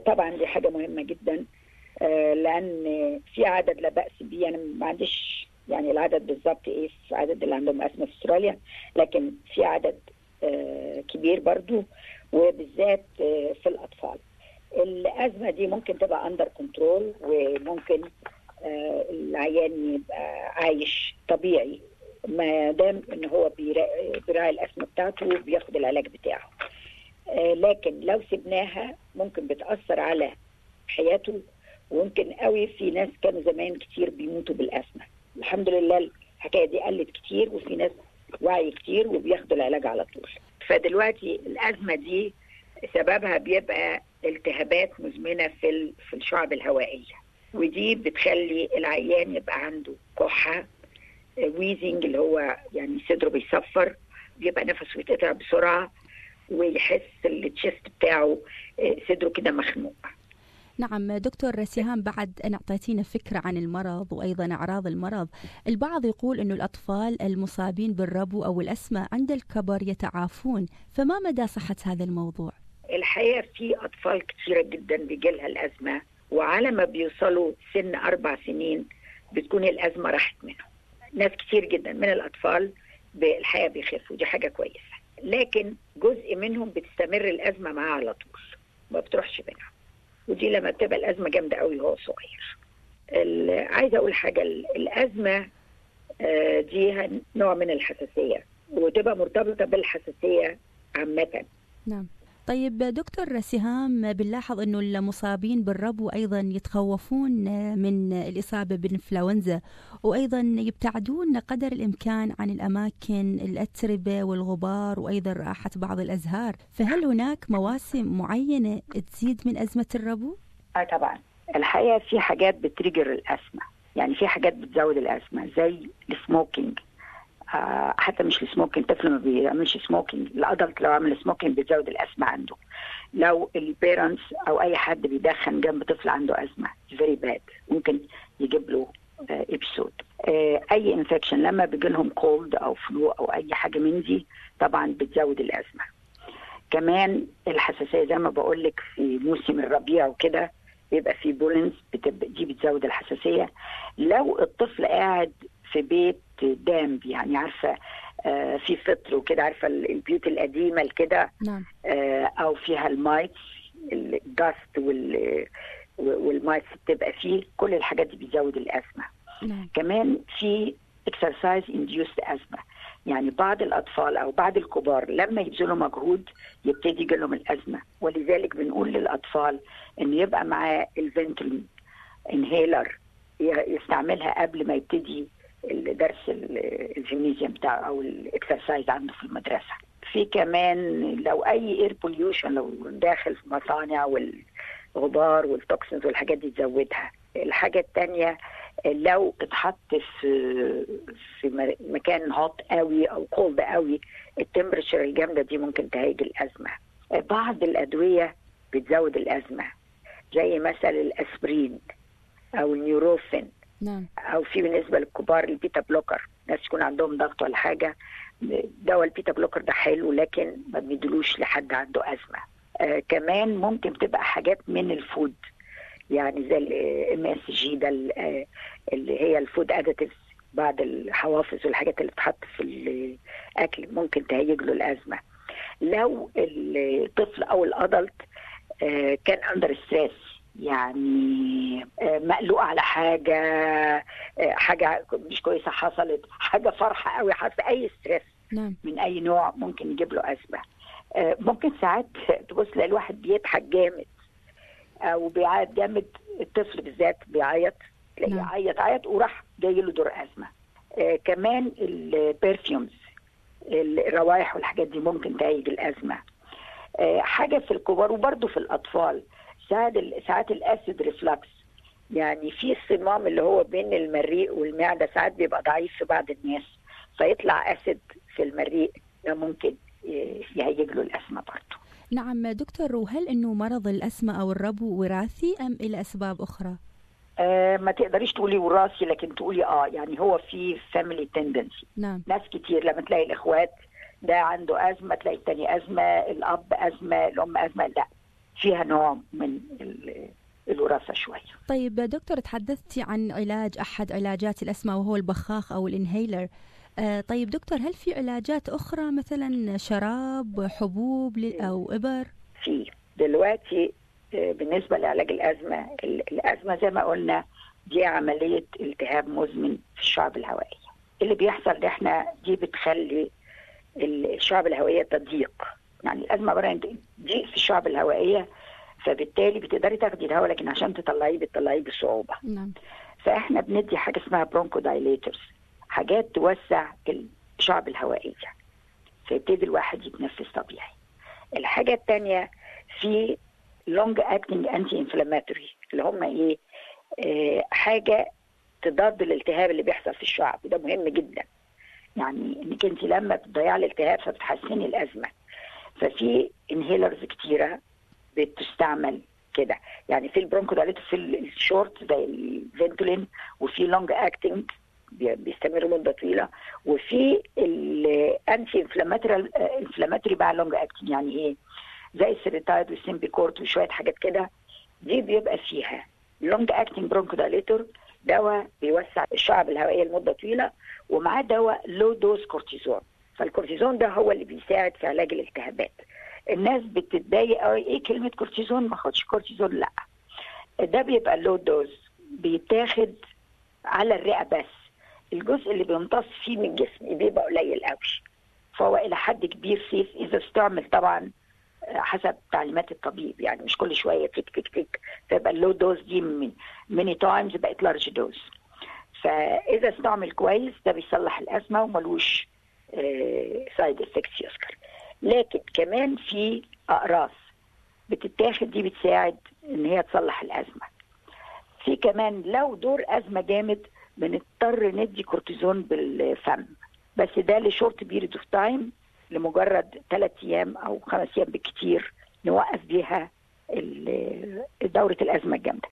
طبعا دي حاجه مهمه جدا آه، لان في عدد لا باس به انا ما عنديش يعني العدد بالظبط ايه في عدد اللي عندهم اسمه في استراليا لكن في عدد آه، كبير برضو وبالذات آه، في الاطفال الازمه دي ممكن تبقى اندر كنترول وممكن آه، العيان يبقى عايش طبيعي ما دام ان هو بيرا- بيراعي الازمه بتاعته وبياخد العلاج بتاعه آه، لكن لو سبناها ممكن بتاثر على حياته وممكن قوي في ناس كانوا زمان كتير بيموتوا بالازمه الحمد لله الحكايه دي قلت كتير وفي ناس وعي كتير وبياخدوا العلاج على طول فدلوقتي الازمه دي سببها بيبقى التهابات مزمنه في ال- في الشعب الهوائيه ودي بتخلي العيان يبقى عنده كحه ويزنج اللي هو يعني صدره بيصفر بيبقى نفسه يتقطع بسرعه ويحس التشيست بتاعه آه، صدره كده مخنوق نعم دكتور سهام بعد أن أعطيتينا فكرة عن المرض وأيضا أعراض المرض البعض يقول أن الأطفال المصابين بالربو أو الأسمى عند الكبر يتعافون فما مدى صحة هذا الموضوع؟ الحقيقه في اطفال كتيره جدا بيجي لها الازمه وعلى ما بيوصلوا سن اربع سنين بتكون الازمه راحت منهم ناس كتير جدا من الاطفال بالحقيقه بيخفوا دي حاجه كويسه لكن جزء منهم بتستمر الازمه معاه على طول ما بتروحش منها ودي لما بتبقى الازمه جامده قوي وهو صغير ال- عايزه اقول حاجه ال- الازمه آه، دي نوع من الحساسيه وتبقى مرتبطه بالحساسيه عامه نعم طيب دكتور سهام بنلاحظ انه المصابين بالربو ايضا يتخوفون من الاصابه بالانفلونزا وايضا يبتعدون قدر الامكان عن الاماكن الاتربه والغبار وايضا رائحه بعض الازهار، فهل هناك مواسم معينه تزيد من ازمه الربو؟ اه طبعا الحقيقه في حاجات بتريجر الاسمه يعني في حاجات بتزود الاسمه زي السموكينج آه حتى مش السموكينج الطفل ما بيعملش سموكينج الادلت لو عمل سموكينج بتزود الاسمه عنده لو البيرنتس او اي حد بيدخن جنب طفل عنده ازمه فيري باد ممكن يجيب له ابسود آه اي انفكشن لما بيجي لهم كولد او فلو او اي حاجه من دي طبعا بتزود الازمه كمان الحساسيه زي ما بقول لك في موسم الربيع وكده بيبقى في بولنز بتبقى دي بتزود الحساسيه لو الطفل قاعد في بيت دامب يعني عارفه آه في فطر وكده عارفه البيوت القديمه كده نعم آه او فيها المايتس الجاست وال والمايتس بتبقى فيه كل الحاجات دي بتزود الازمه نعم كمان في اكسرسايز انديوست ازمه يعني بعض الاطفال او بعض الكبار لما يبذلوا مجهود يبتدي يجي لهم الازمه ولذلك بنقول للاطفال ان يبقى معاه الفنتلين انهيلر يستعملها قبل ما يبتدي درس الجيمنيزيوم بتاعه او الاكسرسايز عنده في المدرسه في كمان لو اي اير بوليوشن لو داخل في مصانع والغبار والتوكسينز والحاجات دي تزودها الحاجه الثانيه لو اتحط في في مكان هوت قوي او كولد قوي التمبريتشر الجامده دي ممكن تهيج الازمه بعض الادويه بتزود الازمه زي مثلا الاسبرين او النيوروفين نعم او في بالنسبه للكبار البيتا بلوكر ناس يكون عندهم ضغط ولا حاجه دواء البيتا بلوكر ده حلو لكن ما بيدلوش لحد عنده ازمه آه كمان ممكن تبقى حاجات من الفود يعني زي الام اس جي ده اللي هي الفود اديتيفز بعد الحوافظ والحاجات اللي بتتحط في الاكل ممكن تهيج له الازمه لو الطفل او الادلت آه كان اندر ستريس يعني مقلوق على حاجه حاجه مش كويسه حصلت حاجه فرحه قوي حصل اي ستريس نعم من اي نوع ممكن يجيب له ازمه ممكن ساعات تبص تلاقي الواحد بيضحك جامد او بيعيط جامد الطفل بالذات بيعيط تلاقيه نعم. يعيط عيط وراح جاي له دور ازمه كمان البرفيومز الروائح والحاجات دي ممكن تهيج الازمه حاجه في الكبار وبرضه في الاطفال ساعات ساعات الاسيد ريفلكس يعني في الصمام اللي هو بين المريء والمعده ساعات بيبقى ضعيف في بعض الناس فيطلع اسيد في المريء ده ممكن يهيج له الازمه برضه نعم دكتور وهل انه مرض الاسمى او الربو وراثي ام الى اسباب اخرى؟ آه ما تقدريش تقولي وراثي لكن تقولي اه يعني هو في فاميلي تندنسي نعم ناس كتير لما تلاقي الاخوات ده عنده ازمه تلاقي التاني ازمه الاب ازمه الام ازمه لا فيها نوع من الوراثه شويه. طيب دكتور تحدثتي عن علاج احد علاجات الاسمى وهو البخاخ او الانهيلر. آه طيب دكتور هل في علاجات اخرى مثلا شراب حبوب او ابر؟ في دلوقتي بالنسبه لعلاج الازمه الازمه زي ما قلنا دي عمليه التهاب مزمن في الشعب الهوائيه اللي بيحصل ان احنا دي بتخلي الشعب الهوائيه تضيق يعني الازمه عباره عن ضيق في الشعب الهوائيه فبالتالي بتقدري تاخدي الهواء لكن عشان تطلعيه بتطلعيه بصعوبه نعم فاحنا بندي حاجه اسمها برونكو دايليترز حاجات توسع الشعب الهوائيه فيبتدي الواحد يتنفس طبيعي الحاجه الثانيه في لونج اكتنج انتي انفلاماتوري اللي هم ايه آه حاجه تضاد الالتهاب اللي بيحصل في الشعب وده مهم جدا يعني انك انت لما بتضيعي الالتهاب فبتحسني الازمه ففي انهيلرز كتيره بتستعمل كده يعني في البرونكودايليتس في الشورت زي الفنتولين وفي لونج اكتنج بيستمروا مده طويله وفي الانتي انفلاماتوري انفلاماتوري بقى لونج اكتنج يعني ايه زي السيريتايد والسيمبيكورت وشويه حاجات كده دي بيبقى فيها لونج اكتنج برونكودايليتور دواء بيوسع الشعب الهوائيه لمده طويله ومعاه دواء لو دوز كورتيزون فالكورتيزون ده هو اللي بيساعد في علاج الالتهابات الناس بتتضايق قوي ايه كلمه كورتيزون ما اخدش كورتيزون لا ده بيبقى لو دوز بيتاخد على الرئه بس الجزء اللي بيمتص فيه من الجسم بيبقى قليل قوي فهو الى حد كبير سيف اذا استعمل طبعا حسب تعليمات الطبيب يعني مش كل شويه تك تك تك فيبقى اللو دوز دي من ميني تايمز بقت لارج دوز فاذا استعمل كويس ده بيصلح الازمه وملوش سايد افكتس يذكر لكن كمان في اقراص بتتاخد دي بتساعد ان هي تصلح الازمه في كمان لو دور ازمه جامد بنضطر ندي كورتيزون بالفم بس ده لشورت بيريد اوف تايم لمجرد ثلاث ايام او خمس ايام بالكتير نوقف بيها دوره الازمه الجامده